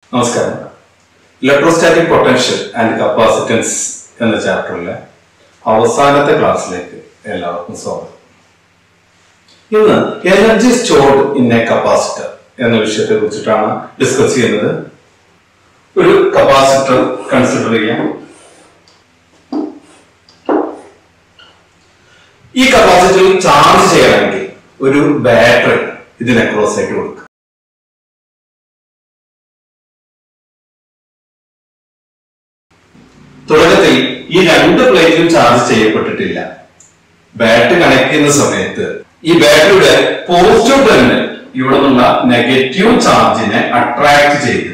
നമസ്കാരം electrostatic potential and capacitance എന്ന ചാപ്റ്ററിലെ അവസാനത്തെ ക്ലാസ്സിലേക്ക് എല്ലാവർക്കും സ്വാഗതം ഇന്ന് energy stored in a capacitor എന്ന വിഷയത്തെ കുറിച്ചിട്ടാണ് ഡിസ്കസ് ചെയ്യുന്നത് ഒരു കപ്പാസിറ്റർ കൺസിഡർ ചെയ്യാം ഈ കപ്പാസിറ്ററിൽ ചാർജ് ചെയ്യണമെങ്കിൽ ഒരു ബാറ്ററി ഇതിന് അക്രോസ് ആയിട്ട് കൊടുക്കുക തുടക്കത്തിൽ ഈ രണ്ട് പ്ലേറ്റിലും ചാർജ് ചെയ്യപ്പെട്ടിട്ടില്ല ബാറ്ററി കണക്ട് ചെയ്യുന്ന സമയത്ത് ഈ ബാറ്ററിയുടെ പോസിറ്റീവ് ടെർമിനൽ ഇവിടെ നിന്നുള്ള നെഗറ്റീവ് ചാർജിനെ അട്രാക്ട് ചെയ്ത്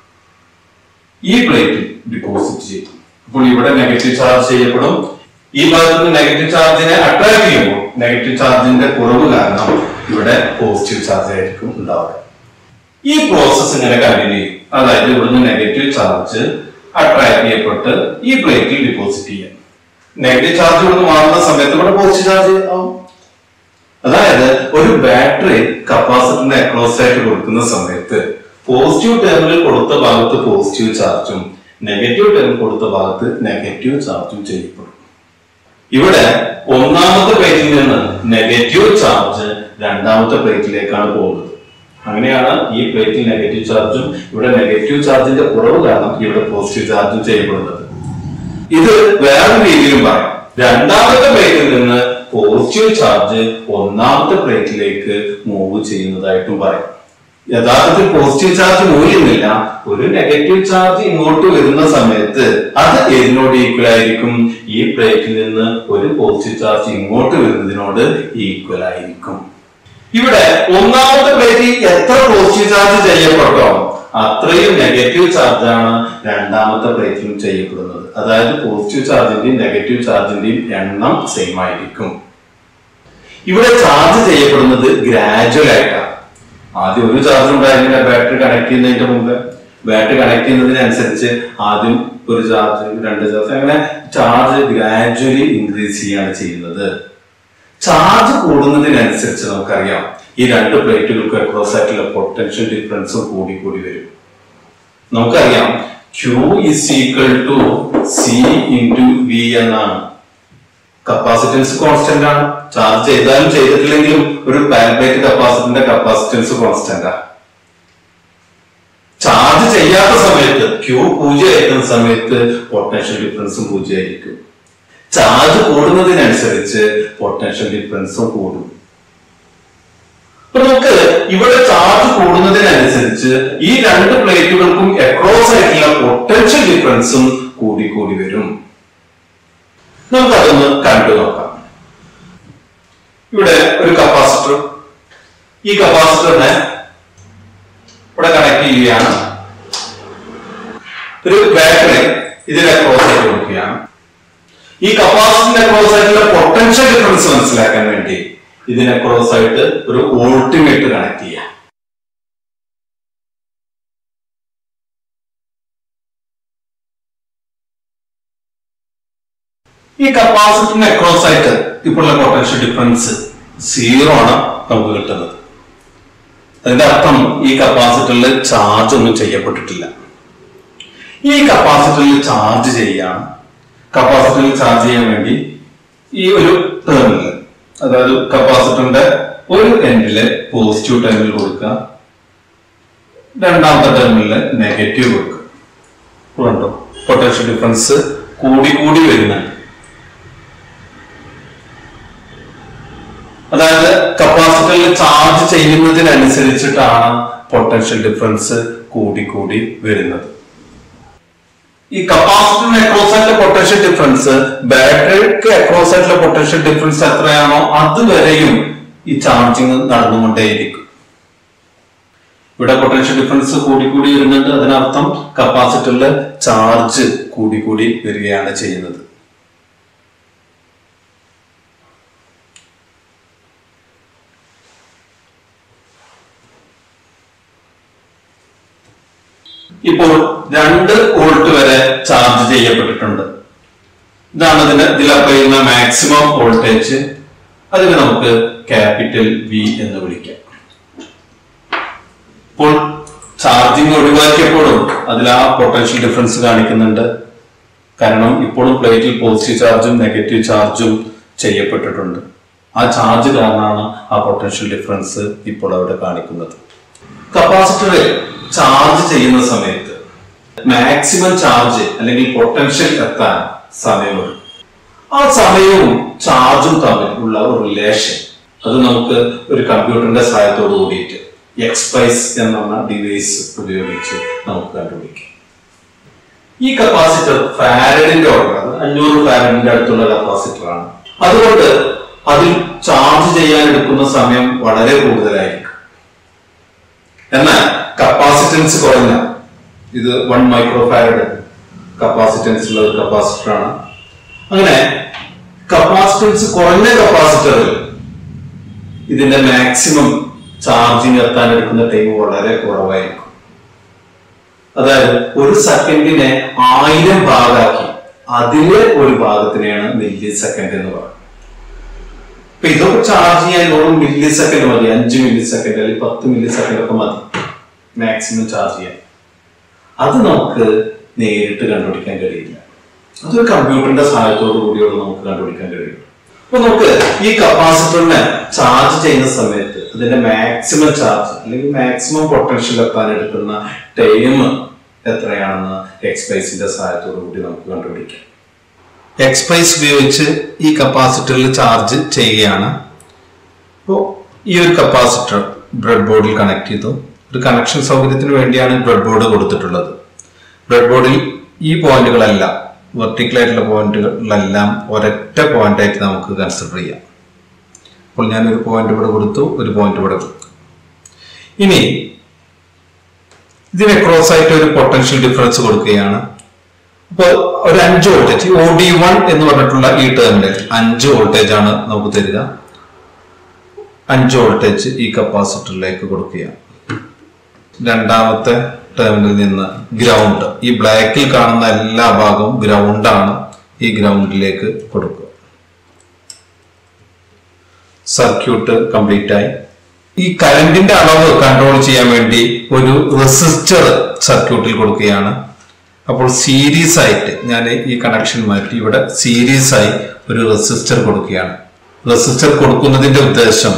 ഈ പ്ലേറ്റിൽ ഡിപ്പോസിറ്റ് ചെയ്യും അപ്പോൾ ഇവിടെ നെഗറ്റീവ് ചാർജ് ചെയ്യപ്പെടും ഈ ഭാഗത്ത് നിന്ന് നെഗറ്റീവ് ചാർജിനെ അട്രാക്ട് ചെയ്യുമ്പോൾ നെഗറ്റീവ് ചാർജിന്റെ കുറവ് കാരണം ഇവിടെ പോസിറ്റീവ് ചാർജ് ആയിരിക്കും ഉണ്ടാവുക ഈ പ്രോസസ് ഇങ്ങനെ കണ്ടിന്യൂ ചെയ്യും അതായത് ഇവിടുന്ന് നെഗറ്റീവ് ചാർജ് അട്രാക്ട് ചെയ്യപ്പെട്ട് ഈ പ്ലേറ്റിൽ ഡിപ്പോസിറ്റ് ചെയ്യാം നെഗറ്റീവ് ചാർജ് ഇവിടുന്ന് മാറുന്ന സമയത്ത് ഇവിടെ പോസിറ്റീവ് ചാർജ് ആവും അതായത് ഒരു ബാറ്ററി കപ്പാസിറ്ററിന് അക്രോസ് ആയിട്ട് കൊടുക്കുന്ന സമയത്ത് പോസിറ്റീവ് ടെർമിനൽ കൊടുത്ത ഭാഗത്ത് പോസിറ്റീവ് ചാർജും നെഗറ്റീവ് ടെർമിനൽ കൊടുത്ത ഭാഗത്ത് നെഗറ്റീവ് ചാർജും ചെയ്യപ്പെടും ഇവിടെ ഒന്നാമത്തെ പ്ലേറ്റിൽ നിന്ന് നെഗറ്റീവ് ചാർജ് രണ്ടാമത്തെ പ്ലേറ്റിലേക്കാണ് പോകുന്നത് അങ്ങനെയാണ് ഈ പ്ലേറ്റിൽ നെഗറ്റീവ് ചാർജും ഇവിടെ നെഗറ്റീവ് ചാർജിന്റെ കുറവ് കാരണം ഇവിടെ പോസിറ്റീവ് ചാർജും ചെയ്യപ്പെടുന്നത് ഇത് വേറെ രീതിയിലും പറയാം രണ്ടാമത്തെ പ്ലേറ്റിൽ നിന്ന് പോസിറ്റീവ് ചാർജ് ഒന്നാമത്തെ പ്ലേറ്റിലേക്ക് മൂവ് ചെയ്യുന്നതായിട്ടും പറയാം യഥാർത്ഥത്തിൽ പോസിറ്റീവ് ചാർജ് മൂല്യമില്ല ഒരു നെഗറ്റീവ് ചാർജ് ഇങ്ങോട്ട് വരുന്ന സമയത്ത് അത് ഏതിനോട് ഈക്വൽ ആയിരിക്കും ഈ പ്ലേറ്റിൽ നിന്ന് ഒരു പോസിറ്റീവ് ചാർജ് ഇങ്ങോട്ട് വരുന്നതിനോട് ഈക്വൽ ആയിരിക്കും ഇവിടെ ഒന്നാമത്തെ പ്ലേറ്റിൽ എത്ര പോസിറ്റീവ് ചാർജ് ചെയ്യപ്പെട്ടോ അത്രയും നെഗറ്റീവ് ചാർജാണ് രണ്ടാമത്തെ പ്ലേറ്റിലും ചെയ്യപ്പെടുന്നത് അതായത് പോസിറ്റീവ് ചാർജിന്റെയും നെഗറ്റീവ് ചാർജിന്റെയും എണ്ണം സെയിം ആയിരിക്കും ഇവിടെ ചാർജ് ചെയ്യപ്പെടുന്നത് ഗ്രാജുവൽ ആയിട്ടാണ് ആദ്യം ഒരു ചാർജ് ഉണ്ടായിരുന്നില്ല ബാറ്ററി കണക്ട് ചെയ്യുന്നതിന്റെ മുമ്പ് ബാറ്ററി കണക്ട് ചെയ്യുന്നതിനനുസരിച്ച് ആദ്യം ഒരു ചാർജ് രണ്ട് ചാർജ് അങ്ങനെ ചാർജ് ഗ്രാജുവലി ഇൻക്രീസ് ചെയ്യാണ് ചെയ്യുന്നത് ചാർജ് കൂടുന്നതിനനുസരിച്ച് നമുക്കറിയാം ഈ രണ്ട് പ്ലേറ്റുകൾക്ക് അക്രോസ് ആയിട്ടുള്ള പൊട്ടൻഷ്യൽ ഡിഫറൻസും കൂടി കൂടി വരും നമുക്കറിയാം Q is equal to C into V എന്നാണ് കപ്പാസിറ്റൻസ് കോൺസ്റ്റന്റ് ആണ് ചാർജ് ചെയ്താലും ചെയ്തിട്ടില്ലെങ്കിലും ഒരു പാരപ്ലേറ്റ് കപ്പാസിറ്ററിന്റെ കപ്പാസിറ്റൻസ് കോൺസ്റ്റന്റ് ആണ് ചാർജ് ചെയ്യാത്ത സമയത്ത് ക്യൂ പൂജ്യമായിരിക്കുന്ന സമയത്ത് പൊട്ടൻഷ്യൽ ഡിഫറൻസും പൂജ്യമായിരിക്കും ചാർജ് കൂടുന്നതിനനുസരിച്ച് പൊട്ടൻഷ്യൽ ഡിഫറൻസും കൂടും അപ്പൊ നമുക്ക് ഇവിടെ ചാർജ് കൂടുന്നതിനനുസരിച്ച് ഈ രണ്ട് പ്ലേറ്റുകൾക്കും അക്രോസ് ആയിട്ടുള്ള പൊട്ടൻഷ്യൽ ഡിഫറൻസും കൂടി കൂടി വരും നമുക്കതൊന്ന് കണ്ടു നോക്കാം ഇവിടെ ഒരു കപ്പാസിറ്റർ ഈ കപ്പാസിറ്ററിനെ ഇവിടെ കണക്ട് ചെയ്യുകയാണ് ഒരു ബാറ്ററി ഇതിനെ ക്രോസ് ആയിട്ട് കൊടുക്കുകയാണ് ഈ കപ്പാസിറ്ററിന്റെ ക്രോസ് ആയിട്ടുള്ള പൊട്ടൻഷ്യൽ ഡിഫറൻസ് മനസ്സിലാക്കാൻ വേണ്ടി ഇതിനെ ക്രോസ് ആയിട്ട് ഒരു വോൾട്ടിമീറ്റർ കണക്ട് ചെയ്യാം ഈ കപ്പാസിറ്ററിന് അക്രോസ് ആയിട്ട് ഇപ്പോഴുള്ള പൊട്ടൻഷ്യൽ ഡിഫറൻസ് സീറോ ആണ് നമുക്ക് കിട്ടുന്നത് അതിന്റെ അർത്ഥം ഈ കപ്പാസിറ്ററിൽ ചാർജ് ഒന്നും ചെയ്യപ്പെട്ടിട്ടില്ല ഈ കപ്പാസിറ്ററിൽ ചാർജ് ചെയ്യാണ് കപ്പാസിറ്ററിൽ ചാർജ് ചെയ്യാൻ വേണ്ടി ഈ ഒരു ടെർമിനൽ അതായത് കപ്പാസിറ്ററിന്റെ ഒരു എൻഡില് പോസിറ്റീവ് ടെർമിനൽ കൊടുക്കുക രണ്ടാമത്തെ ടെർമിനലില് നെഗറ്റീവ് കൊടുക്കുക ഉണ്ടോ പൊട്ടൻഷ്യൽ ഡിഫറൻസ് കൂടി കൂടി വരുന്നുണ്ട് അതായത് കപ്പാസിറ്ററിൽ ചാർജ് ചെയ്യുന്നതിനനുസരിച്ചിട്ടാണ് പൊട്ടൻഷ്യൽ ഡിഫറൻസ് കൂടി കൂടി വരുന്നത് ഈ കപ്പാസിറ്ററിന് അക്രോസ് ആയിട്ടുള്ള പൊട്ടൻഷ്യൽ ഡിഫറൻസ് ബാറ്ററിക്ക് അക്രോസ് ആയിട്ടുള്ള പൊട്ടൻഷ്യൽ ഡിഫറൻസ് എത്രയാണോ അതുവരെയും ഈ ചാർജിങ് നടന്നുകൊണ്ടേയിരിക്കും ഇവിടെ പൊട്ടൻഷ്യൽ ഡിഫറൻസ് കൂടി കൂടി വരുന്നുണ്ട് അതിനർത്ഥം കപ്പാസിറ്ററിൽ ചാർജ് കൂടി കൂടി വരികയാണ് ചെയ്യുന്നത് ഇപ്പോൾ രണ്ട് വോൾട്ട് വരെ ചാർജ് ചെയ്യപ്പെട്ടിട്ടുണ്ട് ഇതാണ് ഇതിന് ഇതിലപ്പയുന്ന മാക്സിമം വോൾട്ടേജ് അതിന് നമുക്ക് ക്യാപിറ്റൽ വി എന്ന് വിളിക്കാം ഇപ്പോൾ ചാർജിങ് ഒഴിവാക്കിയപ്പോഴും അതിൽ ആ പൊട്ടൻഷ്യൽ ഡിഫറൻസ് കാണിക്കുന്നുണ്ട് കാരണം ഇപ്പോഴും പ്ലേറ്റിൽ പോസിറ്റീവ് ചാർജും നെഗറ്റീവ് ചാർജും ചെയ്യപ്പെട്ടിട്ടുണ്ട് ആ ചാർജ് കാരണമാണ് ആ പൊട്ടൻഷ്യൽ ഡിഫറൻസ് ഇപ്പോൾ അവിടെ കാണിക്കുന്നത് കപ്പാസിറ്ററിൽ ചാർജ് ചെയ്യുന്ന സമയത്ത് മാക്സിമം ചാർജ് അല്ലെങ്കിൽ പൊട്ടൻഷ്യൽ എത്താൻ സമയമുണ്ട് ആ സമയവും ചാർജും തമ്മിൽ ഉള്ള ഒരു റിലേഷൻ അത് നമുക്ക് ഒരു കമ്പ്യൂട്ടറിന്റെ സഹായത്തോട് കൂടിയിട്ട് എക്സ്പൈസ് എന്ന ഡിവൈസ് ഉപയോഗിച്ച് നമുക്ക് കണ്ടുപിടിക്കാം ഈ കപ്പാസിറ്റർ ഫാരഡിന്റെ ഓർഡർ അത് അഞ്ഞൂറ് ഫാരഡിന്റെ അടുത്തുള്ള കപ്പാസിറ്റർ ആണ് അതുകൊണ്ട് അതിൽ ചാർജ് ചെയ്യാൻ എടുക്കുന്ന സമയം വളരെ കൂടുതലായിരിക്കും എന്നാൽ കപ്പാസിറ്റൻസ് കുറഞ്ഞ ഇത് വൺ മൈക്രോ ഫാരഡ് കപ്പാസിറ്റൻസ് ഉള്ള ഒരു കപ്പാസിറ്റർ ആണ് അങ്ങനെ കപ്പാസിറ്റൻസ് കുറഞ്ഞ കപ്പാസിറ്ററിൽ ഇതിന്റെ മാക്സിമം ചാർജിങ് എത്താൻ എടുക്കുന്ന ടൈം വളരെ കുറവായിരിക്കും അതായത് ഒരു സെക്കൻഡിനെ ആയിരം ഭാഗമാക്കി അതിലെ ഒരു ഭാഗത്തിനെയാണ് മില്ലി സെക്കൻഡ് എന്ന് പറയുന്നത് ഇപ്പൊ ഇതൊക്കെ ചാർജ് ചെയ്യാൻ വെറും മില്ലി സെക്കൻഡ് മതി അഞ്ച് മില്ലി സെക്കൻഡ് അല്ലെങ്കിൽ പത്ത് മില്ലി സെക്കൻഡ് ഒക്കെ മതി മാക്സിമം ചാർജ് ചെയ്യാൻ അത് നമുക്ക് നേരിട്ട് കണ്ടുപിടിക്കാൻ കഴിയില്ല അതൊരു കമ്പ്യൂട്ടറിന്റെ സഹായത്തോടു കൂടിയുള്ള നമുക്ക് കണ്ടുപിടിക്കാൻ കഴിയും അപ്പൊ നമുക്ക് ഈ കപ്പാസിറ്ററിനെ ചാർജ് ചെയ്യുന്ന സമയത്ത് അതിന്റെ മാക്സിമം ചാർജ് അല്ലെങ്കിൽ മാക്സിമം പൊട്ടൻഷ്യൽ എത്താൻ എടുക്കുന്ന ടൈം എത്രയാണെന്ന് എക്സ്പൈസിന്റെ സഹായത്തോടു കൂടി നമുക്ക് കണ്ടുപിടിക്കാം എക്സ്പൈസ് ഉപയോഗിച്ച് ഈ കപ്പാസിറ്ററിൽ ചാർജ് ചെയ്യുകയാണ് അപ്പോൾ ഈ ഒരു കപ്പാസിറ്റർ ബ്രെഡ് ബോർഡിൽ കണക്ട് ചെയ്തു ഒരു കണക്ഷൻ സൗകര്യത്തിന് വേണ്ടിയാണ് ബ്രെഡ് ബോർഡ് കൊടുത്തിട്ടുള്ളത് ബ്രെഡ് ബോർഡിൽ ഈ പോയിന്റുകളെല്ലാം വെർട്ടിക്കൽ ആയിട്ടുള്ള പോയിന്റുകളെല്ലാം ഒരൊറ്റ പോയിന്റ് ആയിട്ട് നമുക്ക് കൺസിഡർ ചെയ്യാം അപ്പോൾ ഞാൻ ഒരു പോയിന്റ് ഇവിടെ കൊടുത്തു ഒരു പോയിന്റ് ഇവിടെ കൊടുത്തു ഇനി ഇതിന് ക്രോസ് ആയിട്ട് ഒരു പൊട്ടൻഷ്യൽ ഡിഫറൻസ് കൊടുക്കുകയാണ് അപ്പോൾ ഒരു അഞ്ച് വോൾട്ടേജ് ഒ ഡി വൺ എന്ന് പറഞ്ഞിട്ടുള്ള ഈ ടേമിനൽ അഞ്ച് വോൾട്ടേജ് ആണ് നമുക്ക് തരിക അഞ്ച് വോൾട്ടേജ് ഈ കപ്പാസിറ്ററിലേക്ക് കൊടുക്കുകയാണ് രണ്ടാമത്തെ ടേമിനിൽ നിന്ന് ഗ്രൗണ്ട് ഈ ബ്ലാക്കിൽ കാണുന്ന എല്ലാ ഭാഗവും ഗ്രൗണ്ടാണ് ഈ ഗ്രൗണ്ടിലേക്ക് കൊടുക്കുക സർക്യൂട്ട് കംപ്ലീറ്റ് ആയി ഈ കറണ്ടിന്റെ അളവ് കൺട്രോൾ ചെയ്യാൻ വേണ്ടി ഒരു റെസിസ്റ്റർ സർക്യൂട്ടിൽ കൊടുക്കുകയാണ് അപ്പോൾ സീരീസ് ആയിട്ട് ഞാൻ ഈ കണക്ഷൻ മാറ്റി ഇവിടെ സീരീസ് ആയി ഒരു റെസിസ്റ്റർ കൊടുക്കുകയാണ് റെസിസ്റ്റർ കൊടുക്കുന്നതിന്റെ ഉദ്ദേശം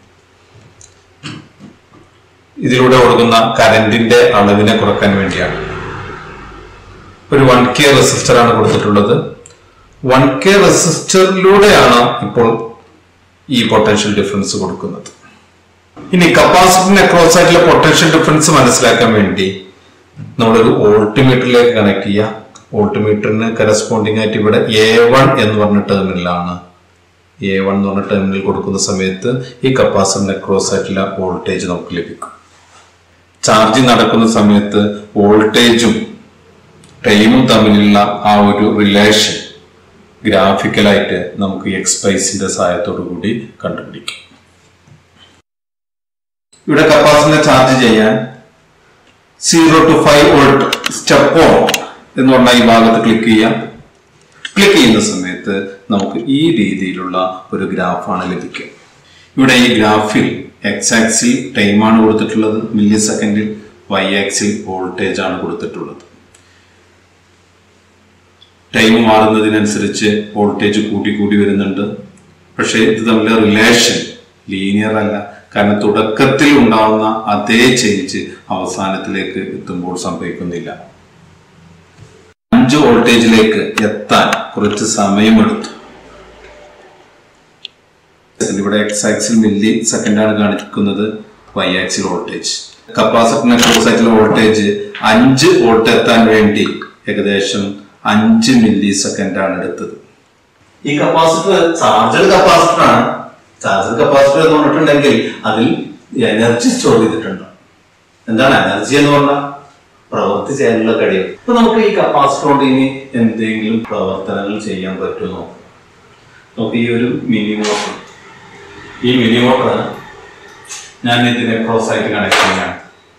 ഇതിലൂടെ കൊടുക്കുന്ന കറന്റിന്റെ അളവിനെ കുറക്കാൻ വേണ്ടിയാണ് ഒരു വൺ കെ റെസിസ്റ്റർ ആണ് കൊടുത്തിട്ടുള്ളത് വൺ കെ റെസിസ്റ്ററിലൂടെയാണ് ഇപ്പോൾ ഈ പൊട്ടൻഷ്യൽ ഡിഫറൻസ് കൊടുക്കുന്നത് ഇനി കപ്പാസിറ്ററിന് അക്രോസ് ആയിട്ടുള്ള പൊട്ടൻഷ്യൽ ഡിഫറൻസ് മനസ്സിലാക്കാൻ വേണ്ടി നമ്മളൊരു വോൾട്ടിമീറ്ററിലേക്ക് കണക്ട് ചെയ്യുക വോൾട്ടിമീറ്ററിന് കറസ്പോണ്ടിങ് ആയിട്ട് ഇവിടെ എ വൺ എന്ന് പറഞ്ഞ ടെർമിനലാണ് എ വൺ എന്ന് പറഞ്ഞ ടെർമിനൽ കൊടുക്കുന്ന സമയത്ത് ഈ കപ്പാസിറ്ററിന് അക്രോസ് ആയിട്ടുള്ള വോൾട്ടേജ് നമുക്ക് ലഭിക്കും ചാർജിങ് നടക്കുന്ന സമയത്ത് വോൾട്ടേജും ടൈമും തമ്മിലുള്ള ആ ഒരു റിലേഷൻ ഗ്രാഫിക്കലായിട്ട് നമുക്ക് എക്സ്പൈസിന്റെ സഹായത്തോടു കൂടി കണ്ടുപിടിക്കും ഇവിടെ കപ്പാസിറ്ററിനെ ചാർജ് ചെയ്യാൻ zero to five volt step on എന്ന് പറഞ്ഞ ഈ ഭാഗത്ത് ക്ലിക്ക് ചെയ്യാം ക്ലിക്ക് ചെയ്യുന്ന സമയത്ത് നമുക്ക് ഈ രീതിയിലുള്ള ഒരു ഗ്രാഫാണ് ലഭിക്കുക ഇവിടെ ഈ ഗ്രാഫിൽ എക്സ് ആക്സിൽ ടൈമാണ് കൊടുത്തിട്ടുള്ളത് മില്ലി സെക്കൻഡിൽ വൈ ആക്സിൽ വോൾട്ടേജ് ആണ് കൊടുത്തിട്ടുള്ളത് ടൈം മാറുന്നതിനനുസരിച്ച് വോൾട്ടേജ് കൂടി കൂടി വരുന്നുണ്ട് പക്ഷേ ഇത് തമ്മിലെ റിലേഷൻ ലീനിയർ അല്ല കാരണം തുടക്കത്തിൽ ഉണ്ടാവുന്ന അതേ ചേഞ്ച് അവസാനത്തിലേക്ക് എത്തുമ്പോൾ സംഭവിക്കുന്നില്ല അഞ്ച് വോൾട്ടേജിലേക്ക് എത്താൻ കുറച്ച് സമയമെടുത്തു ഇവിടെ എക്സ് ആക്സിൽ മില്ലി സെക്കൻഡ് ആണ് കാണിക്കുന്നത് വൈ ആക്സിൽ വോൾട്ടേജ് കപ്പാസിറ്ററിന് ക്രോസ് ആയിട്ടുള്ള വോൾട്ടേജ് അഞ്ച് വോൾട്ട് എത്താൻ വേണ്ടി ഏകദേശം അഞ്ച് മില്ലി സെക്കൻഡ് ആണ് എടുത്തത് ഈ കപ്പാസിറ്റർ ചാർജർ കപ്പാസിറ്റർ ആണ് ചാർജർ കപ്പാസിറ്റർ എന്ന് പറഞ്ഞിട്ടുണ്ടെങ്കിൽ അതിൽ എനർജി സ്റ്റോർ ചെയ്തിട്ടുണ്ട് എന്താണ് എനർജി എന്ന് പറഞ്ഞാൽ പ്രവൃത്തി ചെയ്യാനുള്ള കഴിവ് അപ്പൊ നമുക്ക് ഈ കപ്പാസിറ്റർ കൊണ്ട് ഇനി എന്തെങ്കിലും പ്രവർത്തനങ്ങൾ ചെയ്യാൻ പറ്റുമോ നമുക്ക് ഈ ഒരു മിനി മോട്ടർ ഈ മിനി മോട്ടർ ഞാൻ ഇതിനെ ക്രോസ് ആയിട്ട് കണക്ട് ചെയ്യാണ്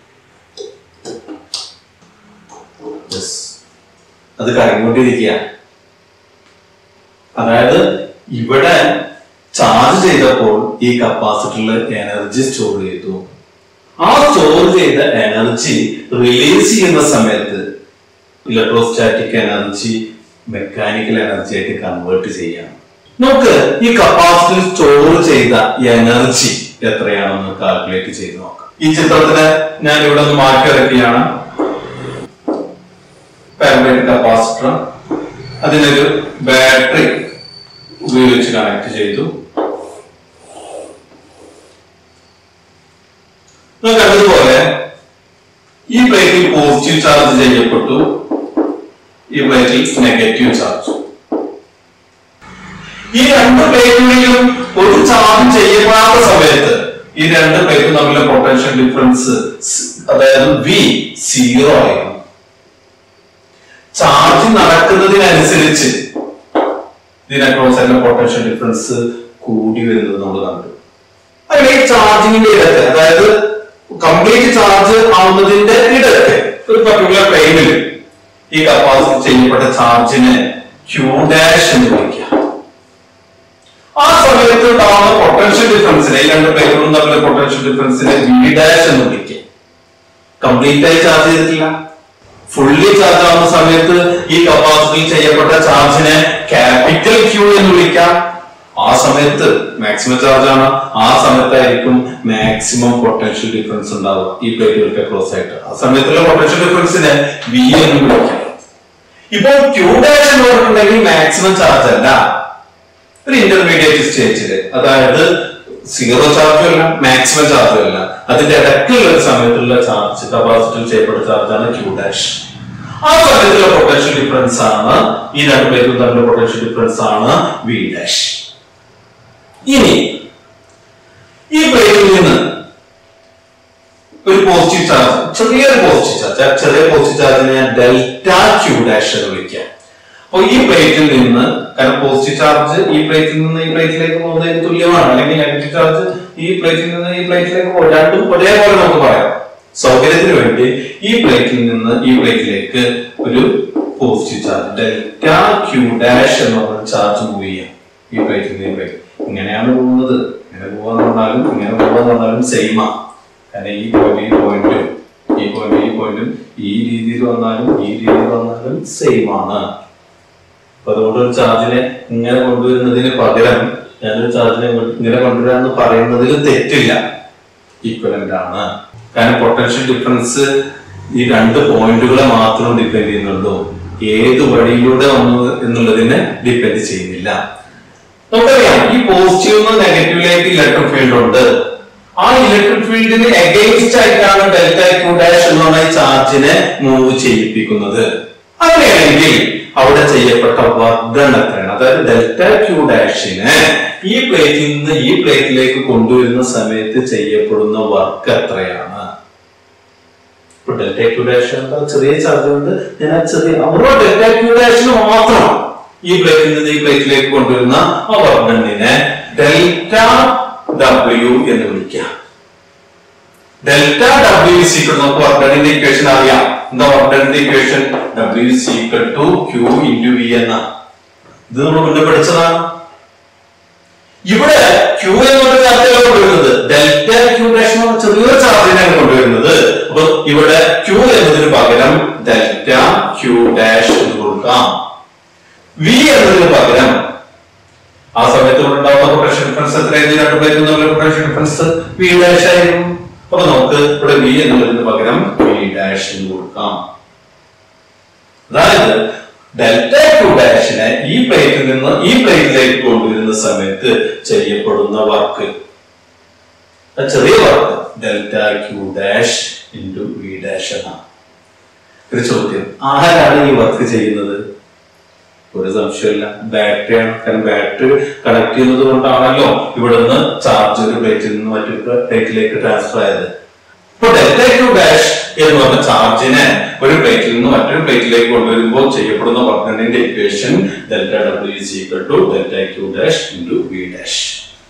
Yes. അത് കറങ്ങിക്കൊണ്ടിരിക്കുക അതായത് ഇവിടെ ചാർജ് ചെയ്തപ്പോൾ ഈ കപ്പാസിറ്ററിൽ എനർജി സ്റ്റോർ ചെയ്തു ആ സ്റ്റോർ ചെയ്ത എനർജി റിലീസ് ചെയ്യുന്ന സമയത്ത് ഇലക്ട്രോസ്റ്റാറ്റിക് എനർജി മെക്കാനിക്കൽ എനർജി ആയിട്ട് കൺവേർട്ട് ചെയ്യാം നമുക്ക് ഈ കപ്പാസിറ്റി സ്റ്റോർ ചെയ്ത എനർജി എത്രയാണെന്ന് കാൽക്കുലേറ്റ് ചെയ്ത് നോക്കാം ഈ ചിത്രത്തിന് ഞാൻ ഇവിടെ ഒന്ന് മാറ്റി ഇറക്കിയാണ് പാരമ്പര്യ കപ്പാസിറ്റർ അതിനൊരു ബാറ്ററി ഉപയോഗിച്ച് കണക്ട് ചെയ്തു നമ്മൾ കണ്ടതുപോലെ ഈ പ്ലേറ്റിൽ പോസിറ്റീവ് ചാർജ് ചെയ്യപ്പെട്ടു ഈ പ്ലേറ്റിൽ നെഗറ്റീവ് ചാർജ് ഈ രണ്ട് പ്ലേറ്റുകളിലും ഒരു ചാർജ് ചെയ്യപ്പെടാത്ത സമയത്ത് ഈ രണ്ട് പ്ലേറ്റും തമ്മിലെ പൊട്ടൻഷ്യൽ ഡിഫറൻസ് അതായത് വി സീറോ ആയിരുന്നു ചാർജ് നടക്കുന്നതിനനുസരിച്ച് ഇതിനക്രോസ് പൊട്ടൻഷ്യൽ ഡിഫറൻസ് കൂടി വരുന്നത് നമ്മൾ കണ്ടു അങ്ങനെ ഈ ചാർജിങ്ങിന്റെ ഇടയ്ക്ക് അതായത് കംപ്ലീറ്റ് ചാർജ് ആവുന്നതിന്റെ ഇടയ്ക്ക് ഒരു പർട്ടിക്കുലർ ടൈമിൽ ഈ കപ്പാസിറ്റി ചെയ്യപ്പെട്ട ചാർജിനെ ക്യൂ ഡാഷ് എന്ന് വിളിക്കാം ആ സമയത്ത് ഉണ്ടാവുന്ന പൊട്ടൻഷ്യൽ ഡിഫറൻസിനെ ഈ രണ്ട് പ്ലേറ്റുകളും തമ്മിലെ പൊട്ടൻഷ്യൽ ഡിഫറൻസിനെ വി ഡാഷ് എന്ന് വിളിക്കാം കംപ്ലീറ്റ് ആയി ചാർജ് ചെയ്തിട്ടില്ല ഫുള്ളി ചാർജ് ആവുന്ന സമയത്ത് ഈ കപ്പാസിറ്റി ചെയ്യപ്പെട്ട ചാർജിനെ ക്യാപിറ്റൽ ക്യൂ എന്ന് വിളിക്കാം ആ സമയത്ത് മാക്സിമം ചാർജ് ആണ് ആ സമയത്തായിരിക്കും മാക്സിമം പൊട്ടൻഷ്യൽ ഡിഫറൻസ് ഉണ്ടാവുക ഈ പ്ലേറ്റുകൾക്ക് ക്ലോസ് ആയിട്ട് ആ സമയത്തുള്ള പൊട്ടൻഷ്യൽ ഡിഫറൻസിനെ വി എന്ന് വിളിക്കാം ഇപ്പോൾ ക്യൂ ഡാഷ് എന്ന് പറഞ്ഞിട്ടുണ്ടെങ്കിൽ മാക്സിമം ചാർജ് അല്ല ഒരു ഇന്റർമീഡിയറ്റ് സ്റ്റേജില് അതായത് സീറോ ചാർജും അല്ല മാക്സിമം ചാർജും അല്ല അതിന്റെ ഇടയ്ക്കുള്ള ഒരു സമയത്തുള്ള ചാർജ് കപ്പാസിറ്റർ ചെയ്യപ്പെട്ട ചാർജാണ് ക്യൂ ഡാഷ് ആ സമയത്തുള്ള പൊട്ടൻഷ്യൽ ഡിഫറൻസ് ആണ് ഈ രണ്ട് പ്ലേറ്റും തമ്മിലുള്ള പൊട്ടൻഷ്യൽ ഡിഫറൻസ് ആണ് വി ഡാഷ് ഇനി ഈ പ്ലേറ്റിൽ നിന്ന് ഒരു പോസിറ്റീവ് ചാർജ് ചെറിയൊരു പോസിറ്റീവ് ചാർജ് ആ ചെറിയ പോസിറ്റീവ് ചാർജിനെ ഞാൻ ഡെൽറ്റ ക്യൂ ഡാഷ് എന്ന് വിളിക്കാം അപ്പൊ ഈ പ്ലേറ്റിൽ നിന്ന് കാരണം പോസിറ്റീവ് ചാർജ് ഈ പ്ലേറ്റിൽ നിന്ന് ഈ പ്ലേറ്റിലേക്ക് പോകുന്നതിന് തുല്യമാണ് അല്ലെങ്കിൽ നെഗറ്റീവ് ചാർജ് ഈ പ്ലേറ്റിൽ നിന്ന് ഈ പ്ലേറ്റിലേക്ക് പോകും രണ്ടും ഒരേപോലെ നമുക്ക് പറയാം സൗകര്യത്തിന് വേണ്ടി ഈ പ്ലേറ്റിൽ നിന്ന് ഈ പ്ലേറ്റിലേക്ക് ഒരു positive charge delta Q dash എന്ന് പറഞ്ഞ ചാർജ് മൂവ് ചെയ്യാം ഈ പ്ലേറ്റിൽ നിന്ന് ഈ പ്ലേറ്റ് ഇങ്ങനെയാണ് പോകുന്നത് ഇങ്ങനെ പോവാന്ന് പറഞ്ഞാലും ഇങ്ങനെ പോവാന്ന് പറഞ്ഞാലും സെയിമാ കാരണം ഈ പോയിന്റ് ഈ പോയിന്റും ഈ പോയിന്റ് ഈ പോയിന്റും ഈ രീതിയിൽ വന്നാലും ഈ രീതിയിൽ വന്നാലും സെയിം ആണ് അപ്പൊ അതുകൊണ്ട് ഒരു ചാർജിനെ ഇങ്ങനെ കൊണ്ടുവരുന്നതിന് പകരം ഞാനൊരു ചാർജിനെ ഇങ്ങോട്ട് ഇങ്ങനെ കൊണ്ടുവരാന്ന് പറയുന്നതിൽ തെറ്റില്ല ഈക്വലന്റ് ആണ് കാരണം പൊട്ടൻഷ്യൽ ഡിഫറൻസ് ഈ രണ്ട് പോയിന്റുകളെ മാത്രം ഡിപ്പെൻഡ് ചെയ്യുന്നുള്ളൂ ഏത് വഴിയിലൂടെ വന്നു എന്നുള്ളതിനെ ഡിപ്പെൻഡ് ചെയ്യുന്നില്ല നമുക്കറിയാം ഈ പോസിറ്റീവ് നെഗറ്റീവിലേക്ക് ഇലക്ട്രിക് ഫീൽഡ് ഉണ്ട് ആ ഇലക്ട്രിക് ഫീൽഡിന് എഗെയിൻസ്റ്റ് ആയിട്ടാണ് ഡെൽറ്റ ക്യൂ ഡാഷ് എന്ന് പറഞ്ഞ ഈ ചാർജിനെ മൂവ് ചെയ്യിപ്പിക്കുന്നത് അങ്ങനെയാണെങ്കിൽ അവിടെ ചെയ്യപ്പെട്ട വർദ്ധന എത്രയാണ് അതായത് ഡെൽറ്റ ക്യൂ ഡാഷിനെ ഈ പ്ലേറ്റിൽ നിന്ന് ഈ പ്ലേറ്റിലേക്ക് കൊണ്ടുവരുന്ന സമയത്ത് ചെയ്യപ്പെടുന്ന വർക്ക് എത്രയാണ് ഇപ്പൊ ഡെൽറ്റ ക്യൂ ഡാഷ് എന്താ ചെറിയ ചാർജ് കൊണ്ട് ഞാൻ ആ ചെറിയ അവരുടെ ഡെൽറ്റ ക്യൂ ഡാഷിന് മാത്രം ഈ പ്ലേറ്റിൽ നിന്ന് ഈ പ്ലേറ്റിലേക്ക് കൊണ്ടുവരുന്ന ആ വർദ്ധനെ ഡെൽറ്റ ഡബ്ല്യു എന്ന് വിളിക്കാം ഡെൽറ്റ ഡബ്ല്യു ഇസ് ഈക്വൽ നമുക്ക് വർദ്ധനയുടെ ഇക്വേഷൻ അറിയാം എന്താ വർദ്ധനയുടെ equation W is equal to Q into V എന്ന ഇത് നമ്മൾ മുന്നേ പഠിച്ചതാണ് ഇവിടെ ക്യൂ എന്നുള്ള ചാർജാണ് കൊണ്ടുവരുന്നത് ഡെൽറ്റ ക്യൂ ഡാഷ് എന്ന് പറഞ്ഞ ചെറിയൊരു ചാർജിനാണ് കൊണ്ടുവരുന്നത് അപ്പൊ ഇവിടെ ക്യൂ എന്നതിന് പകരം ഡെൽറ്റ ക്യൂ ഡാഷ് എന്ന് കൊടുക്കാം വി എന്നതിന് പകരം ആ സമയത്ത് ഇവിടെ ഉണ്ടാവുന്ന പൊട്ടൻഷ്യൽ ഡിഫറൻസ് എത്രയായിരുന്നു രണ്ട് പേരും തമ്മിലുള്ള പൊട്ടൻഷ്യൽ ഡിഫറൻസ് വി ഡാഷ് ആയിരുന്നു അപ്പൊ നമുക്ക് ഇവിടെ വി എന്നുള്ളതിന് പകരം വി ഡാഷ് എന്ന് കൊടുക്കാം അതായത് ഡെൽറ്റ ക്യൂ ഡാഷിനെ ഈ പ്ലേറ്റിൽ നിന്ന് ഈ പ്ലേറ്റിലേക്ക് കൊണ്ടുവരുന്ന സമയത്ത് ചെയ്യപ്പെടുന്ന വർക്ക് ചെറിയ work delta Q dash into V dash എന്നാണ് ഒരു ചോദ്യം ആരാണ് ഈ വർക്ക് ചെയ്യുന്നത് ഒരു സംശയമില്ല ബാറ്ററിയാണ് കാരണം ബാറ്ററി കണക്ട് ചെയ്യുന്നത് കൊണ്ടാണല്ലോ ഇവിടുന്ന് ചാർജ് ഒരു പ്ലേറ്റിൽ നിന്ന് മറ്റൊരു പ്ലേറ്റിലേക്ക് ട്രാൻസ്ഫർ ആയത് ഇപ്പൊ ഡെൽറ്റ ക്യൂ ഡാഷ് എന്ന് പറഞ്ഞ ചാർജിനെ ഒരു പ്ലേറ്റിൽ നിന്ന് മറ്റൊരു പ്ലേറ്റിലേക്ക് കൊണ്ടുവരുമ്പോൾ ചെയ്യപ്പെടുന്ന വർക്കിന്റെ equation delta W is equal to delta Q dash into V dash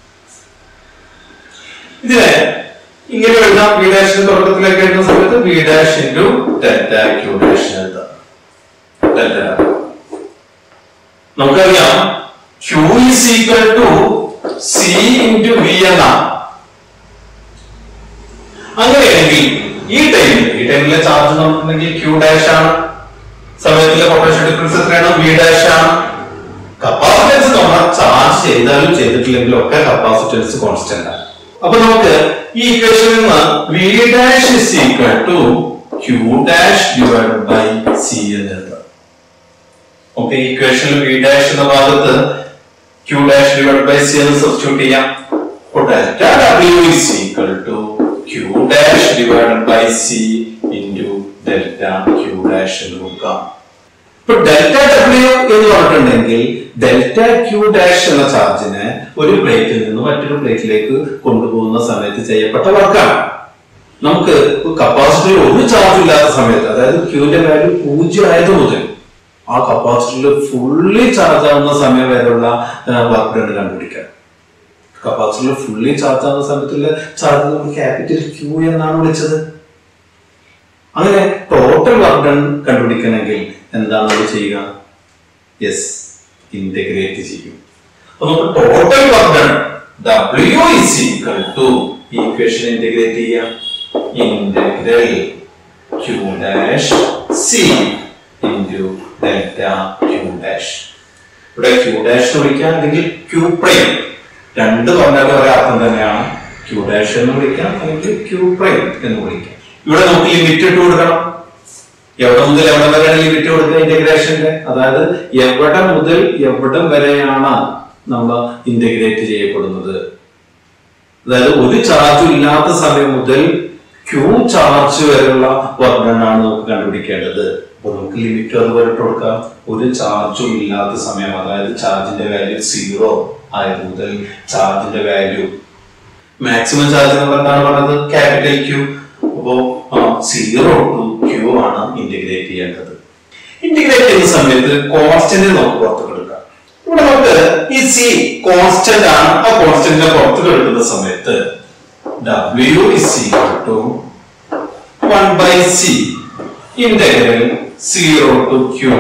ഇതിനെ ഇങ്ങനെ എഴുതാം വി ഡാഷിന്റെ തുടക്കത്തിലേക്ക് എഴുതുന്ന സമയത്ത് V dash into delta Q dash എഴുതാം ഡെൽറ്റ നമുക്കറിയാം Q is equal to C into V എന്നാണ് അങ്ങനെയാണെങ്കിൽ അല്ലെങ്കിൽ ഈ ടൈമിൽ ഈ ടൈമിലെ ചാർജ് നോക്കുന്നുണ്ടെങ്കിൽ ക്യൂ ഡാഷ് ആണ് സമയത്തിലെ പൊട്ടൻഷ്യൽ ഡിഫറൻസ് എത്രയാണ് വി ഡാഷ് ആണ് കപ്പാസിറ്റൻസ് നമ്മൾ ചാർജ് ചെയ്താലും ചെയ്തിട്ടില്ലെങ്കിലും ഒക്കെ കപ്പാസിറ്റൻസ് കോൺസ്റ്റന്റ് ആണ് അപ്പൊ നമുക്ക് ഈ ഇക്വേഷനിൽ നിന്ന് V dash is equal to Q dash divide by C എന്ന് എഴുതാം ഓക്കെ ഇക്വേഷനിൽ വി ഡാഷ് എന്ന ഭാഗത്ത് Q dash divide by C എന്ന് സബ്സ്റ്റിറ്റ്യൂട്ട് ചെയ്യാം അപ്പോൾ delta W is equal to Q dash divide by C into delta Q dash എന്ന് നോക്കാം ഇപ്പൊ ഡെൽറ്റ ഡബ്ല്യു എന്ന് പറഞ്ഞിട്ടുണ്ടെങ്കിൽ ഡെൽറ്റ ക്യൂ ഡാഷ് എന്ന ചാർജിനെ ഒരു പ്ലേറ്റിൽ നിന്ന് മറ്റൊരു പ്ലേറ്റിലേക്ക് കൊണ്ടുപോകുന്ന സമയത്ത് ചെയ്യപ്പെട്ട വർക്കാണ് നമുക്ക് കപ്പാസിറ്ററിൽ ഒരു ചാർജ് ഇല്ലാത്ത സമയത്ത് അതായത് ക്യൂവിന്റെ വാല്യൂ പൂജ്യം ആയത് മുതൽ ആ കപ്പാസിറ്ററിൽ ഫുള്ളി ചാർജ് ആവുന്ന സമയം വരെയുള്ള വർക്ക് ഡൺ കണ്ടുപിടിക്കാം കപ്പാസിറ്ററിൽ ഫുള്ളി ചാർജ് ആവുന്ന സമയത്തുള്ള ചാർജ് നമ്മൾ ക്യാപിറ്റൽ ക്യൂ എന്നാണ് വിളിച്ചത് അങ്ങനെ ടോട്ടൽ വർക്ക് ഡൺ കണ്ടുപിടിക്കണമെങ്കിൽ എന്താണ് നമ്മൾ ചെയ്യുക യെസ് ഇന്റഗ്രേറ്റ് ചെയ്യും അപ്പൊ നമുക്ക് total work done W is equal to equation integrate ചെയ്യാം integral Q dash C into delta Q dash ഇവിടെ ക്യൂ ഡാഷ് വിളിക്കാം അല്ലെങ്കിൽ ക്യൂ പ്രൈം രണ്ട് പറഞ്ഞാലും ഒരേ അർത്ഥം തന്നെയാണ് ക്യൂ ഡാഷ് എന്ന് വിളിക്കാം അല്ലെങ്കിൽ ക്യൂ പ്രൈം എന്ന് വിളിക്കാം ഇവിടെ നമുക്ക് ലിമിറ്റ് ഇട്ട് കൊടുക്കണം എവിടെ മുതൽ എവിടെ വരെയാണ് ലിമിറ്റ് കൊടുക്കുക ഇന്റഗ്രേഷന്റെ അതായത് എവിടെ മുതൽ എവിടം വരെയാണ് നമ്മൾ ഇന്റഗ്രേറ്റ് ചെയ്യപ്പെടുന്നത് അതായത് ഒരു ചാർജും ഇല്ലാത്ത സമയം മുതൽ ക്യൂ ചാർജ് വരെയുള്ള വർണ്ണനാണ് നമുക്ക് കണ്ടുപിടിക്കേണ്ടത് അപ്പൊ നമുക്ക് ലിമിറ്റ് അതുപോലെ ഇട്ട് കൊടുക്കാം ഒരു ചാർജും ഇല്ലാത്ത സമയം അതായത് ചാർജിന്റെ വാല്യൂ സീറോ ആയത് മുതൽ ചാർജിന്റെ വാല്യൂ മാക്സിമം ചാർജ് നമ്മൾ എന്താണ് പറഞ്ഞത് ക്യാപിറ്റൽ ക്യൂ അപ്പോ സീറോ ടു ക്യൂ ആണ് ഇന്റഗ്രേറ്റ് ചെയ്യേണ്ടത് ഇന്റഗ്രേറ്റ് ചെയ്യുന്ന സമയത്ത് കോൺസ്റ്റന്റ് നമുക്ക് പുറത്തേക്ക് എടുക്കാം ഇവിടെ നമുക്ക് ഈ സി കോൺസ്റ്റന്റ് ആണ് ആ കോൺസ്റ്റന്റിനെ പുറത്തേക്ക് എടുക്കുന്ന സമയത്ത് W is equal to 1 by C integral 0 to Q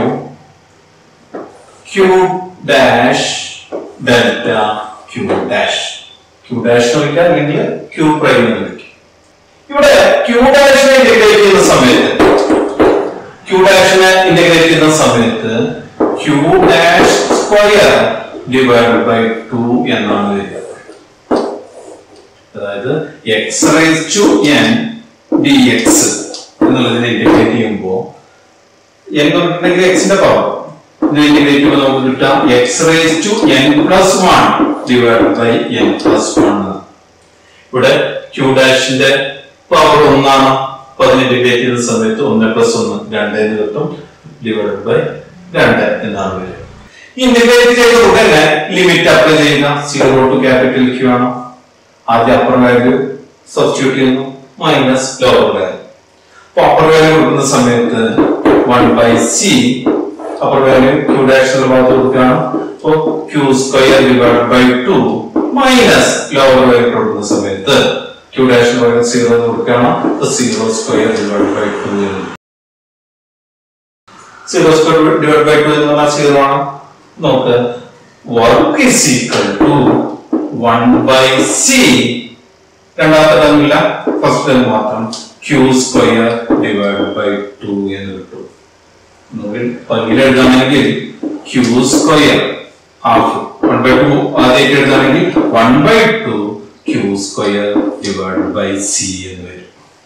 Q dash delta Q dash Q dash എന്ന് വിളിക്കാം അല്ലെങ്കിൽ Q prime എന്ന് വിളിക്കാം ഇവിടെ Q ഡാഷിനെ ഇന്റഗ്രേറ്റ് ചെയ്യുന്ന സമയത്ത് Q ഡാഷിനെ ഇന്റഗ്രേറ്റ് ചെയ്യുന്ന സമയത്ത് Q dash square divide by two എന്നാണ് വരിക അതായത് X raise to N D X എന്നുള്ളതിനെ ഇന്റഗ്രേറ്റ് ചെയ്യുമ്പോൾ എൻ പറഞ്ഞിട്ടുണ്ടെങ്കിൽ എക്സിന്റെ പവർ ഇതിനെ ഇന്റഗ്രേറ്റ് ചെയ്യുമ്പോൾ നമുക്ക് കിട്ടാം X raise to N plus one divide by N plus one ഇവിടെ ക്യൂ ഡാഷിന്റെ പവർ ഒന്നാണ് അപ്പൊ അതിനെ ഇന്റഗ്രേറ്റ് ചെയ്യുന്ന സമയത്ത് ഒന്ന് പ്ലസ് ഒന്ന് രണ്ട് എന്ന് കിട്ടും ഡിവൈഡ് ബൈ രണ്ട് എന്നാണ് വരിക ഇന്റഗ്രേറ്റ് ചെയ്ത ഉടനെ ലിമിറ്റ് അപ്ലൈ ചെയ്യുക സീറോ ടു ക്യാപിറ്റൽ ക്യൂ ആണോ ആദ്യം അപ്പർ വാല്യൂ സബ്സ്റ്റിറ്റ്യൂട്ട് ചെയ്യുന്നു മൈനസ് ലോവർ വാല്യൂ അപ്പൊ അപ്പർ വാല്യൂ കൊടുക്കുന്ന സമയത്ത് one by C upper value Q dash എന്ന ഭാഗത്ത് കൊടുക്കുകയാണ് അപ്പൊ Q square divide by two minus lower value കൊടുക്കുന്ന സമയത്ത് ക്യൂ ഡാഷ് പകരം സീറോ എന്ന് കൊടുക്കുകയാണ് അപ്പൊ zero square divide by two zero square divide by two എന്ന് പറഞ്ഞാൽ സീറോ ആണ് നമുക്ക് work is equal to one by C രണ്ടാമത്തെ ടേമില്ല ഫസ്റ്റ് ടേം മാത്രം Q square divide by two എന്ന് കിട്ടും ഒന്നുകൂടി പതിൽ എഴുതാണെങ്കിൽ Q square half one by two ആദ്യമായിട്ട് എഴുതാണെങ്കിൽ one by two Q square divide by C എന്ന് വരും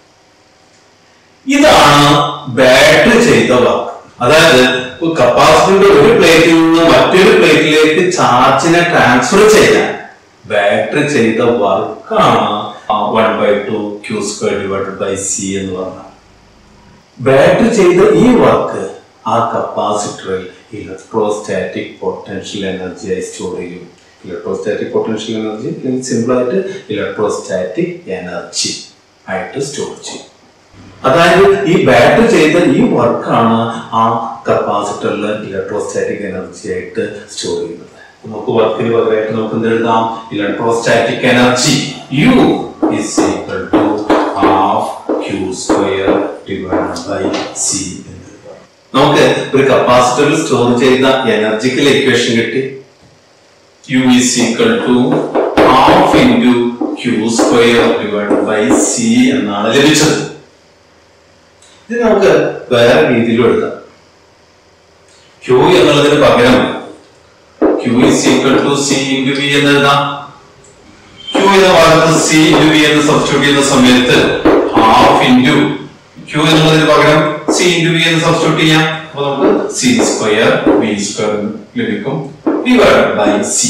ഇതാണ് ബാറ്ററി ചെയ്ത വർക്ക് അതായത് കപ്പാസിറ്ററിന്റെ ഒരു പ്ലേറ്റിൽ നിന്ന് മറ്റൊരു പ്ലേറ്റിലേക്ക് ചാർജിനെ ട്രാൻസ്ഫർ ചെയ്യാൻ ബാറ്ററി ചെയ്ത വർക്കാണ് one by two Q square divided by C എന്ന് പറഞ്ഞാൽ ബാറ്ററി ചെയ്ത ഈ വർക്ക് ആ കപ്പാസിറ്ററിൽ ഇലക്ട്രോസ്റ്റാറ്റിക് പൊട്ടൻഷ്യൽ എനർജിയായി സ്റ്റോർ ചെയ്യും ഇലക്ട്രോസ്റ്റാറ്റിക് പൊട്ടൻഷ്യൽ എനർജി അല്ലെങ്കിൽ സിമ്പിൾ ആയിട്ട് ഇലക്ട്രോസ്റ്റാറ്റിക് എനർജി ആയിട്ട് സ്റ്റോർ ചെയ്യും അതായത് ഈ ബാറ്ററി ചെയ്ത ഈ വർക്കാണ് ആ കപ്പാസിറ്ററിൽ ഇലക്ട്രോസ്റ്റാറ്റിക് എനർജി ആയിട്ട് സ്റ്റോർ ചെയ്യുന്നത് നമുക്ക് വർക്കിന് പകരമായിട്ട് നമുക്ക് എന്ത് എഴുതാം electrostatic energy U is equal to half Q square divide by C എന്ന് എഴുതാം നമുക്ക് ഒരു കപ്പാസിറ്ററിൽ സ്റ്റോർ ചെയ്ത എനർജിക്കൽ ഇക്വേഷൻ കിട്ടി U is equal to half into Q square divide by C എന്നാണ് ലഭിച്ചത് ഇത് നമുക്ക് വേറെ രീതിയിലും എഴുതാം ക്യൂ എന്നുള്ളതിന് പകരം Q is equal to C into V എന്ന് എഴുതാം ക്യൂ എന്ന ഭാഗത്ത് സി ഇൻറ്റു വി എന്ന് സബ്സ്റ്റിറ്റ്യൂട്ട് ചെയ്യുന്ന സമയത്ത് ഹാഫ് ഇൻറ്റു ക്യൂ എന്നുള്ളതിന് പകരം സി ഇൻറ്റു വി എന്ന് സബ്സ്റ്റിറ്റ്യൂട്ട് ചെയ്യാം അപ്പൊ നമുക്ക് സി സ്ക്വയർ വി സ്ക്വയർ ലഭിക്കും ഡിവൈഡ് ബൈ സി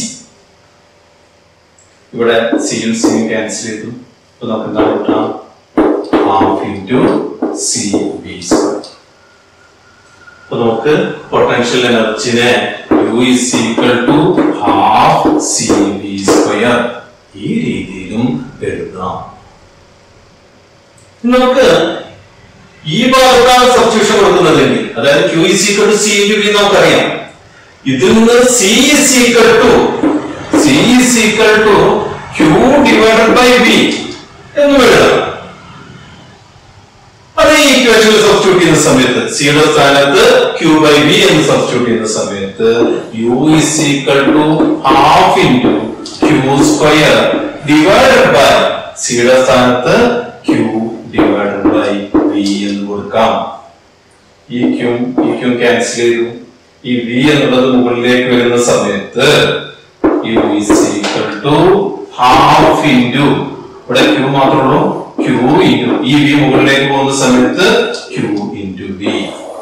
ഇവിടെ സിയും സിയും ക്യാൻസൽ ചെയ്തു അപ്പൊ നമുക്ക് എന്താണ് കിട്ടാം half into C V square അപ്പൊ നമുക്ക് പൊട്ടൻഷ്യൽ എനർജിനെ U is equal to half C V square ഈ രീതിയിലും എഴുതാം നമുക്ക് ഈ ഭാഗത്താണ് സബ്സ്റ്റിറ്റ്യൂഷൻ കൊടുക്കുന്നതെങ്കിൽ അതായത് Q is equal to C into V നമുക്കറിയാം ഇതിൽ നിന്ന് C is equal to C is equal to Q divided by V എന്ന് എഴുതാം അത് ഈ ഇക്വേഷനിൽ സബ്സ്റ്റിറ്റ്യൂട്ട് ചെയ്യുന്ന സമയത്ത് സിയുടെ സ്ഥാനത്ത് ക്യൂ ബൈ വി എന്ന് സബ്സ്റ്റിറ്റ്യൂട്ട് ചെയ്യുന്ന സമയത്ത് U is equal to half into Q square divided by സിയുടെ സ്ഥാനത്ത് ക്യൂ ഡിവൈഡഡ് ബൈ വി എന്ന് കൊടുക്കാം ഈ ക്യൂ ഈ ക്യൂ ക്യാൻസൽ ചെയ്തു ഈ വി എന്നുള്ളത് മുകളിലേക്ക് വരുന്ന സമയത്ത് U is equal to half into ഇവിടെ ക്യൂ മാത്രമേ ഉള്ളൂ ക്യൂ ഇൻറ്റു ഈ വി മുകളിലേക്ക് പോകുന്ന സമയത്ത് ക്യൂ ഇൻറ്റു വി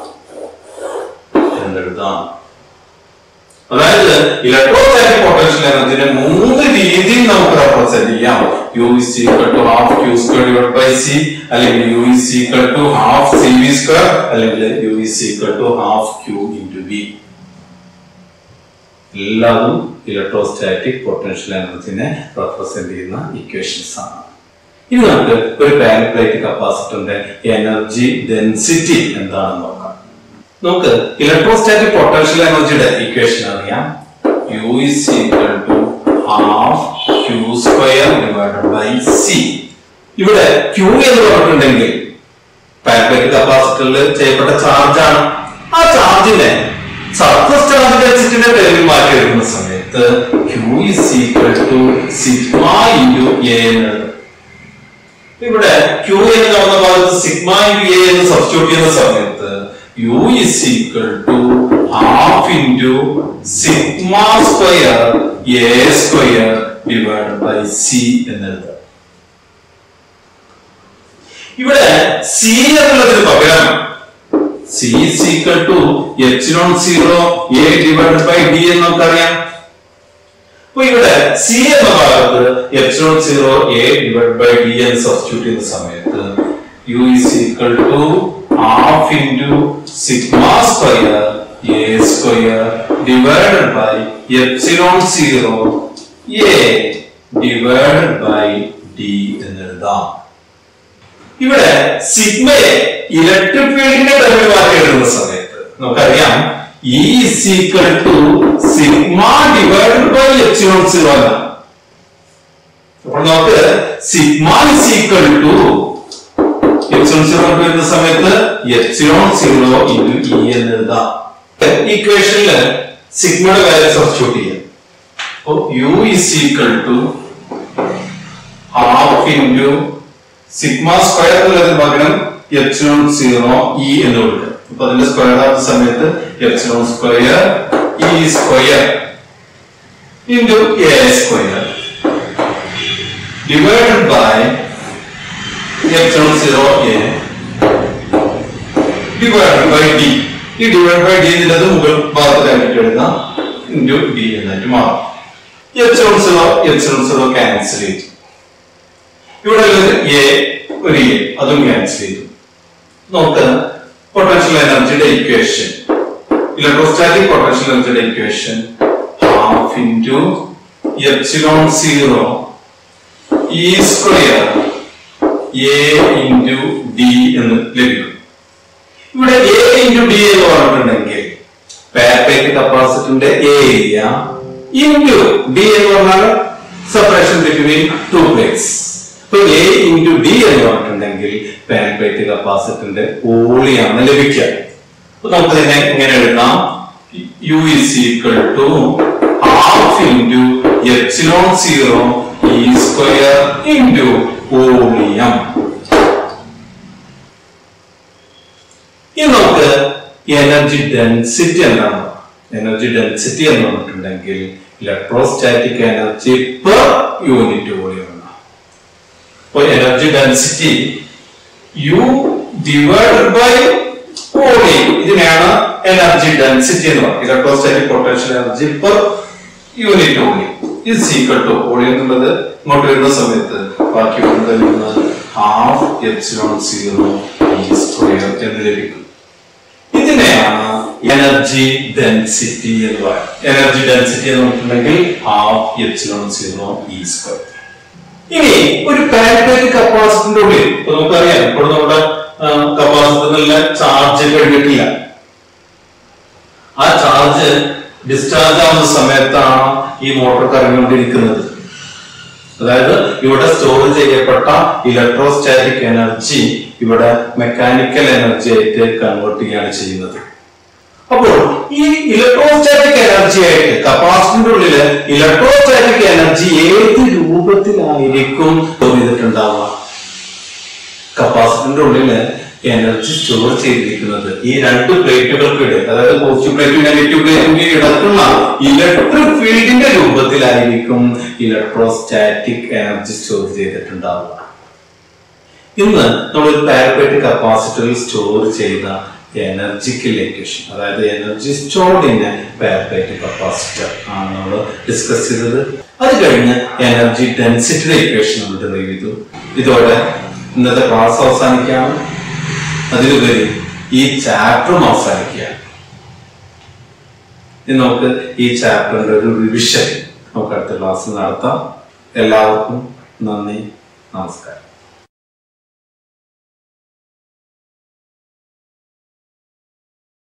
എന്നെഴുതാം അതായത് ഇലക്ട്രോസ്റ്റാറ്റിക് പൊട്ടൻഷ്യൽ എനർജിനെ മൂന്ന് രീതിയിൽ നമുക്ക് റെപ്രസെന്റ് ചെയ്യാം U is equal to half Q square divide by C അല്ലെങ്കിൽ U is equal to half C V square അല്ലെങ്കിൽ U is equal to half Q into V എല്ലാതും electrostatic potential എനർജിനെ represent ചെയ്യുന്ന equations ആണ് ഇനി നമുക്ക് ഒരു പാരപ്ലേറ്റ് കപ്പാസിറ്ററിന്റെ എനർജി ഡെൻസിറ്റി എന്താണെന്ന് നോക്കാം നമുക്ക് ഇലക്ട്രോസ്റ്റാറ്റിക് പൊട്ടൻഷ്യൽ എനർജിയുടെ ഇക്വേഷൻ അറിയാം U is equal to half Q square divided by C ഇവിടെ ക്യൂ എന്ന് പറഞ്ഞിട്ടുണ്ടെങ്കിൽ പാരപ്ലേറ്റ് കപ്പാസിറ്ററിൽ ചെയ്യപ്പെട്ട ചാർജ് ആണ് ആ ചാർജിനെ സർഫസ് ചാർജ് ഡെൻസിറ്റിന്റെ പേരിൽ മാറ്റി എടുക്കുന്ന സമയത്ത് Q is equal to sigma into A എന്ന് എഴുതും ഇവിടെ ക്യൂ എന്ന് കാണുന്ന ഭാഗത്ത് സിഗ്മ ഇൻറ്റു എ എന്ന് സബ്സ്റ്റിറ്റ്യൂട്ട് ചെയ്യുന്ന സമയത്ത് U is equal to half into sigma square A square divide by C എന്ന് എഴുതാം ഇവിടെ സി എന്നുള്ളതിന് പകരം C is equal to epsilon zero A divide by D എന്ന് നമുക്കറിയാം അപ്പൊ ഇവിടെ സി എന്ന ഭാഗത്ത് epsilon zero A divide by D എന്ന് സബ്സ്റ്റിറ്റ്യൂട്ട് ചെയ്യുന്ന സമയത്ത് U is equal to half into sigma square A square divide by epsilon zero A divide by D എന്ന് എഴുതാം ഇവിടെ സിഗ്മയെ ഇലക്ട്രിക് ഫീൽഡിന്റെ ടേമിൽ മാറ്റി എഴുതുന്ന സമയത്ത് നമുക്കറിയാം E is equal to sigma divide by epsilon zero എന്നാണ് അപ്പോൾ നമുക്ക് sigma is equal to epsilon zero വരുന്ന സമയത്ത് എപ്സിലോൺ സീറോ ഇൻറ്റു ഇ എന്ന് എഴുതാം ഇക്വേഷനിൽ സിഗ്മയുടെ വാല്യൂ സബ്സ്റ്റിറ്റ്യൂട്ട് ചെയ്യാം അപ്പോൾ U is equal to half into sigma square എന്നുള്ളതിന് പകരം എപ്സിലോൺ സീറോ ഇ എന്ന് കൊടുക്കുക അപ്പൊ അതിന്റെ സ്ക്വയർ ആവുന്ന സമയത്ത് epsilon square E square into A square divided by epsilon zero A divided by D ഈ ഡിവൈഡ് ബൈ ഡി എന്നുള്ളത് മുകൾ ഭാഗത്തായിട്ട് എഴുതാം ഇൻറ്റു ഡി എന്നായിട്ട് മാറും epsilon zero epsilon zero cancel ചെയ്തു ഇവിടെ ഉള്ളത് എ ഒരു എ അതും ക്യാൻസൽ ചെയ്തു നമുക്ക് പൊട്ടൻഷ്യൽ എനർജിയുടെ ഇക്വേഷൻ ഇലക്ട്രോസ്റ്റാറ്റിക് പൊട്ടൻഷ്യൽ എനർജിയുടെ equation half into epsilon zero E square A into D എന്ന് ലഭിക്കും ഇവിടെ എ ഇൻറ്റു ഡി എന്ന് പറഞ്ഞിട്ടുണ്ടെങ്കിൽ പാരപ്പേറ്റ് കപ്പാസിറ്ററിന്റെ ഏരിയ ഇൻറ്റു ഡി എന്ന് പറഞ്ഞാൽ സെപ്പറേഷൻ ബിറ്റ്വീൻ ടു പ്ലേറ്റ്സ് ഇപ്പൊ എ ഇൻറ്റു ഡി എന്ന് പറഞ്ഞിട്ടുണ്ടെങ്കിൽ പാരപ്പേറ്റ് കപ്പാസിറ്ററിന്റെ വോളിയാണ് ലഭിക്കുക അപ്പൊ നമുക്ക് ഇതിനെ ഇങ്ങനെ എഴുതാം U is equal to half into epsilon zero E square into volume ഇനി നമുക്ക് എനർജി ഡെൻസിറ്റി എന്താണ് എനർജി ഡെൻസിറ്റി എന്ന് പറഞ്ഞിട്ടുണ്ടെങ്കിൽ electrostatic energy per unit volume എന്നാണ് അപ്പോൾ energy density U divide by volume ഇതിനെയാണ് എനർജി ഡെൻസിറ്റി എന്ന് പറയുന്നത് electrostatic potential energy per unit volume ഇത് ഈക്വൽ ടു വോളിയം എന്നുള്ളത് ഇങ്ങോട്ട് വരുന്ന സമയത്ത് ബാക്കി വരുന്നതിൽ നിന്ന് half epsilon zero E square എന്ന് ലഭിക്കും ഇതിനെയാണ് എനർജി ഡെൻസിറ്റി എന്ന് പറയുന്നത് എനർജി ഡെൻസിറ്റി എന്ന് പറഞ്ഞിട്ടുണ്ടെങ്കിൽ half epsilon zero E square ഇനി ഒരു പാരബോളിക് കപ്പാസിറ്ററിന്റെ ഉള്ളിൽ ഇപ്പൊ നമുക്കറിയാം ഇപ്പോൾ നമ്മുടെ കപ്പാസിറ്ററിനുള്ള ചാർജ് കഴിഞ്ഞിട്ടില്ല ആ ചാർജ് ഡിസ്ചാർജ് ആവുന്ന സമയത്താണ് ഈ മോട്ടോർ കറങ്ങിക്കൊണ്ടിരിക്കുന്നത് അതായത് ഇവിടെ സ്റ്റോർ ചെയ്യപ്പെട്ട ഇലക്ട്രോസ്റ്റാറ്റിക് എനർജി ഇവിടെ മെക്കാനിക്കൽ എനർജി ആയിട്ട് കൺവേർട്ട് ചെയ്യുകയാണ് ചെയ്യുന്നത് അപ്പോൾ ഈ ഇലക്ട്രോസ്റ്റാറ്റിക് എനർജി ആയിട്ട് കപ്പാസിറ്ററിന്റെ ഉള്ളില് ഇലക്ട്രോസ്റ്റാറ്റിക് എനർജി ഏത് രൂപത്തിലായിരിക്കും സ്റ്റോർ ചെയ്തിട്ടുണ്ടാവുക കപ്പാസിറ്ററിന്റെ ഉള്ളില് എനർജി സ്റ്റോർ ചെയ്തിരിക്കുന്നത് ഈ രണ്ട് പ്ലേറ്റുകൾക്കിടെ അതായത് പോസിറ്റീവ് പ്ലേറ്റും നെഗറ്റീവ് പ്ലേറ്റും ഇടക്കുന്ന ഇലക്ട്രിക് ഫീൽഡിന്റെ രൂപത്തിലായിരിക്കും ഇലക്ട്രോസ്റ്റാറ്റിക് എനർജി സ്റ്റോർ ചെയ്തിട്ടുണ്ടാവുക ഇന്ന് നമ്മൾ പാരബൈറ്റിക് കപ്പാസിറ്ററിൽ സ്റ്റോർ ചെയ്ത എനർജിക്കൽ ഇക്വേഷൻ അതായത് energy stored in parallel plate capacitor ആണ് നമ്മൾ ഡിസ്കസ് ചെയ്തത് അത് കഴിഞ്ഞ് എനർജി ഡെൻസിറ്റിയുടെ ഇക്വേഷൻ നമ്മൾ ഡെറൈവ് ചെയ്തു ഇതോടെ ഇന്നത്തെ ക്ലാസ് അവസാനിക്കുകയാണ് അതിലുപരി ഈ ചാപ്റ്ററും അവസാനിക്കുകയാണ് ഇനി നമുക്ക് ഈ ചാപ്റ്ററിന്റെ ഒരു റിവിഷൻ നമുക്ക് അടുത്ത ക്ലാസ്സിൽ നടത്താം എല്ലാവർക്കും നന്ദി നമസ്കാരം